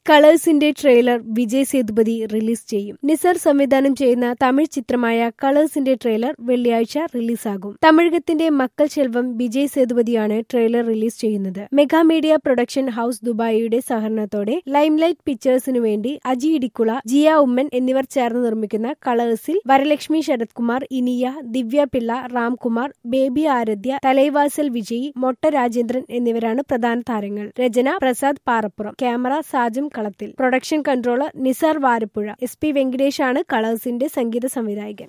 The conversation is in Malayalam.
കളേഴ്സിന്റെ ട്രെയിലർ വിജയ് സേതുപതി റിലീസ് ചെയ്യും നിസർ സംവിധാനം ചെയ്യുന്ന തമിഴ് ചിത്രമായ കളേഴ്സിന്റെ ട്രെയിലർ വെള്ളിയാഴ്ച റിലീസാകും തമിഴകത്തിന്റെ മക്കൾ ചെൽവം വിജയ് സേതുപതിയാണ് ട്രെയിലർ റിലീസ് ചെയ്യുന്നത് മെഗാ മീഡിയ പ്രൊഡക്ഷൻ ഹൌസ് ദുബായിയുടെ സഹകരണത്തോടെ ലൈംലൈറ്റ് പിക്ചേഴ്സിനു വേണ്ടി അജി ഇടിക്കുള ജിയ ഉമ്മൻ എന്നിവർ ചേർന്ന് നിർമ്മിക്കുന്ന കളേഴ്സിൽ വരലക്ഷ്മി ശരത് കുമാർ ഇനിയ ദിവ്യ പിള്ള രാംകുമാർ ബേബി ആരധ്യ തലൈവാസൽ വിജയ് മൊട്ട രാജേന്ദ്രൻ എന്നിവരാണ് പ്രധാന താരങ്ങൾ രചന പ്രസാദ് പാറപ്പുറം camera Sajam Kalathil production controller Nisar Varappuzha S P വെങ്കടേഷാണ് കളേഴ്സിന്റെ സംഗീത സംവിധായകൻ